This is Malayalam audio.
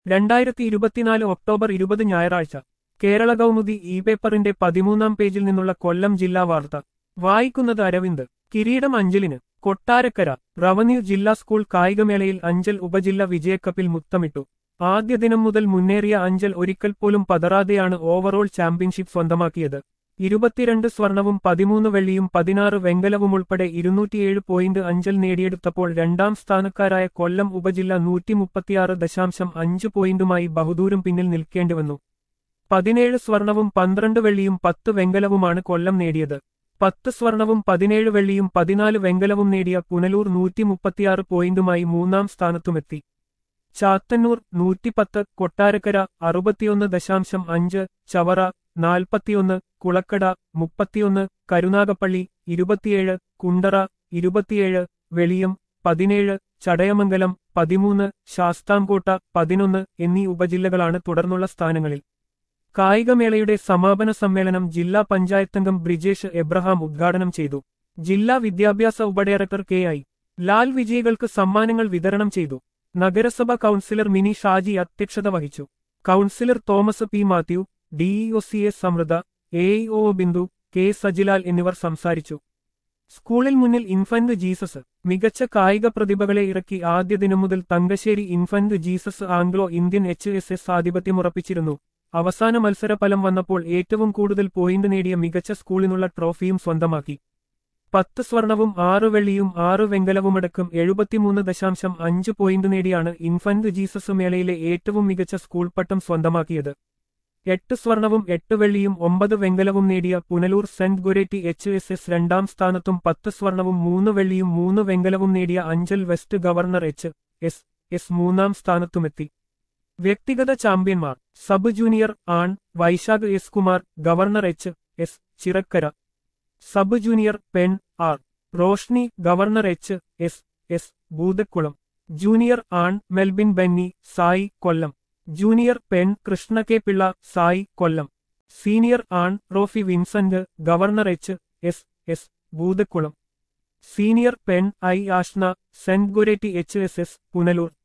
രണ്ടായിരത്തി ഇരുപത്തിനാല് ഒക്ടോബർ ഇരുപത് ഞായറാഴ്ച കേരള കൗമുദി ഇ പേപ്പറിന്റെ പതിമൂന്നാം പേജിൽ നിന്നുള്ള കൊല്ലം ജില്ലാ വാർത്ത വായിക്കുന്നത് അരവിന്ദ് കിരീടം അഞ്ചലിന് കൊട്ടാരക്കര റവന്യൂ ജില്ലാ സ്കൂൾ കായികമേളയിൽ അഞ്ചൽ ഉപജില്ല വിജയക്കപ്പിൽ മുത്തമിട്ടു ആദ്യ ദിനം മുതൽ മുന്നേറിയ അഞ്ചൽ ഒരിക്കൽ പോലും പതറാതെയാണ് ഓവറോൾ ചാമ്പ്യൻഷിപ്പ് സ്വന്തമാക്കിയത് ഇരുപത്തിരണ്ട് സ്വർണവും പതിമൂന്ന് വെള്ളിയും പതിനാറ് വെങ്കലവും ഉൾപ്പെടെ ഇരുന്നൂറ്റിയേഴ് പോയിന്റ് അഞ്ചൽ നേടിയെടുത്തപ്പോൾ രണ്ടാം സ്ഥാനക്കാരായ കൊല്ലം ഉപജില്ല നൂറ്റിമുപ്പത്തിയാറ് ദശാംശം അഞ്ച് പോയിന്റുമായി ബഹുദൂരം പിന്നിൽ നിൽക്കേണ്ടിവന്നു പതിനേഴ് സ്വർണവും പന്ത്രണ്ട് വെള്ളിയും പത്ത് വെങ്കലവുമാണ് കൊല്ലം നേടിയത് പത്ത് സ്വർണവും പതിനേഴ് വെള്ളിയും പതിനാല് വെങ്കലവും നേടിയ പുനലൂർ നൂറ്റിമുപ്പത്തിയാറ് പോയിന്റുമായി മൂന്നാം സ്ഥാനത്തുമെത്തി ചാത്തന്നൂർ നൂറ്റിപ്പത്ത് കൊട്ടാരക്കര അറുപത്തിയൊന്ന് ദശാംശം അഞ്ച് ചവറ നാൽപ്പത്തിയൊന്ന് കുളക്കട മുപ്പത്തിയൊന്ന് കരുനാഗപ്പള്ളി ഇരുപത്തിയേഴ് കുണ്ടറ ഇരുപത്തിയേഴ് വെളിയം പതിനേഴ് ചടയമംഗലം പതിമൂന്ന് ശാസ്താംകോട്ട പതിനൊന്ന് എന്നീ ഉപജില്ലകളാണ് തുടർന്നുള്ള സ്ഥാനങ്ങളിൽ കായികമേളയുടെ സമാപന സമ്മേളനം ജില്ലാ പഞ്ചായത്തംഗം ബ്രിജേഷ് എബ്രഹാം ഉദ്ഘാടനം ചെയ്തു ജില്ലാ വിദ്യാഭ്യാസ ഉപഡയറക്ടർ കെ ഐ ലാൽ വിജയികൾക്ക് സമ്മാനങ്ങൾ വിതരണം ചെയ്തു നഗരസഭ കൗൺസിലർ മിനി ഷാജി അധ്യക്ഷത വഹിച്ചു councillor Thomas P Mathew DEO C S Samriddha A O Bindu K Sajilal എന്നിവർ സംസാരിച്ചു സ്കൂളിൽ മുന്നിൽ ഇൻഫന്റ് ജീസസ് മികച്ച കായിക പ്രതിഭകളെ ഇറക്കി ആദ്യ ദിനം മുതൽ Thangassery infant Jesus Anglo Indian H S S ആധിപത്യമുറപ്പിച്ചിരുന്നു അവസാന മത്സരഫലം വന്നപ്പോൾ ഏറ്റവും കൂടുതൽ പോയിന്റ് നേടിയ മികച്ച സ്കൂളിനുള്ള ട്രോഫിയും സ്വന്തമാക്കി പത്ത് സ്വർണവും ആറ് വെള്ളിയും ആറ് വെങ്കലവുമടക്കം എഴുപത്തിമൂന്ന് ദശാംശം അഞ്ച് പോയിന്റ് നേടിയാണ് ഇൻഫന്റ് ജീസസ് മേളയിലെ ഏറ്റവും മികച്ച സ്കൂൾ പട്ടം സ്വന്തമാക്കിയത് എട്ട് സ്വർണവും എട്ട് വെള്ളിയും ഒമ്പത് വെങ്കലവും നേടിയ പുനലൂർ സെന്റ് ഗുരേറ്റി എച്ച് എസ് എസ് രണ്ടാം സ്ഥാനത്തും പത്ത് സ്വർണവും മൂന്ന് വെള്ളിയും മൂന്ന് വെങ്കലവും നേടിയ Anchal west government H S S മൂന്നാം സ്ഥാനത്തുമെത്തി വ്യക്തിഗത ചാമ്പ്യന്മാർ സബ് ജൂനിയർ ആൺ Vaishakh S Kumar government H S Chirakkara sub junior പെൺ R Roshni government H S S Bhoothakkulam junior ആൺ Melbin Benny SAI Kollam junior പെൺ Krishna K Pillai SAI Kollam senior ആൺ Rofi Vincent government H S S ഭൂതക്കുളം senior പെൺ ഐ ആഷ്ന സെന്റ് Goretti H S S Punalur